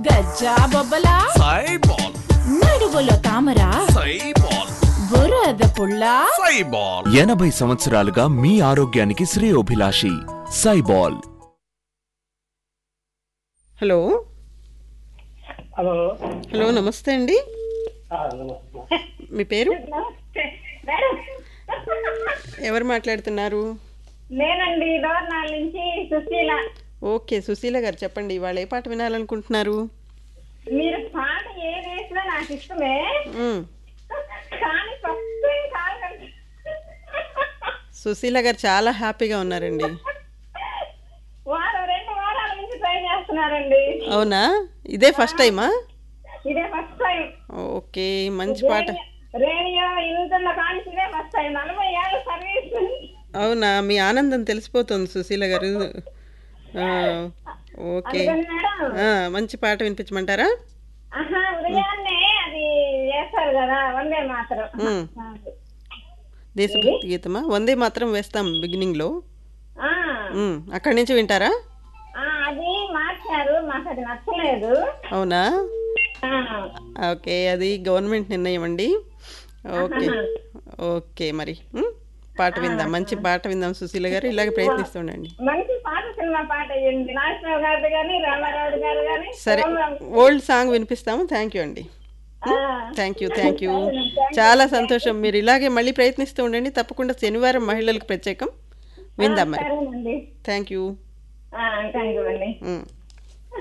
గజ్జా బొబ్బలా సైబాల్ నడువులో తామర సైబాల్ బురద పుల్ల సైబాల్ ఎనభై సంవత్సరాలుగా మీ ఆరోగ్యానికి శ్రేయోభిలాషి సైబాల్ హలో హలో హలో నమస్తే అండి ఆ, నమస్తే మీ పేరు మేడం ఎవరు మాట్లాడుతున్నారు నేనండి డోర్నాల్ నుంచి సుశీల ఓకే సుశీల గారు చెప్పండి ఇవాళ ఏ పాట వినాలనుకుంటున్నారు మీరు పాట ఏ వేసినా నాకు ఇష్టమే మ్మ్. కానీ ఫస్ట్ టైం కాల్ కలి- సుశీల గారు చాలా హ్యాపీగా ఉన్నారండి వారం రెండు వారాల నుంచి ట్రై చేస్తున్నారండి అవునా ఇదే ఫస్ట్ టైమా ఇదే ఫస్ట్ టైం ఓకే మంచి పాట రేడియో ఇంతున్న కానీ ఇదే ఫస్ట్ టైం నలభై ఏళ్ళ సర్వీస్ అవునా మీ ఆనందం తెలిసిపోతుంది సుశీల గారు ఆ, ఓకే అందుకని మేడం ఆ, మంచి పాట వినిపించమంటారా ఆహా ఉదయాన్నే అది చేస్తారు కదా వందే మాత్రం మ్మ్. దేశభక్తి గీతమా వందే మాత్రం వేస్తాం బిగినింగ్లో ఆ, మ్మ్. అక్కడి నుంచి వింటారా ఆ, అది మార్చారు మాకు అది నచ్చలేదు అవునా ఆ, ఓకే అది గవర్నమెంట్ నిర్ణయం అండి ఓకే ఓకే మరి మ్? పాట విందాం మంచి పాట విందాం సుశీల గారు ఇలాగే ప్రయత్నిస్తుండండి మంచి పాట సినిమా పాట అయ్యింది నాగేశ్వరరావు గారు కానీ రామారావు గారు కానీ సరే ఓల్డ్ సాంగ్ వినిపిస్తాము థ్యాంక్ యూ అండి థ్యాంక్ యూ థ్యాంక్ యూ చాలా సంతోషం మీరు ఇలాగే మళ్ళీ ప్రయత్నిస్తూ ఉండండి తప్పకుండా శనివారం మహిళలకు ప్రత్యేకం విందాం మరి సరేనండి థ్యాంక్ యూ థ్యాంక్ యూ అండి మ్.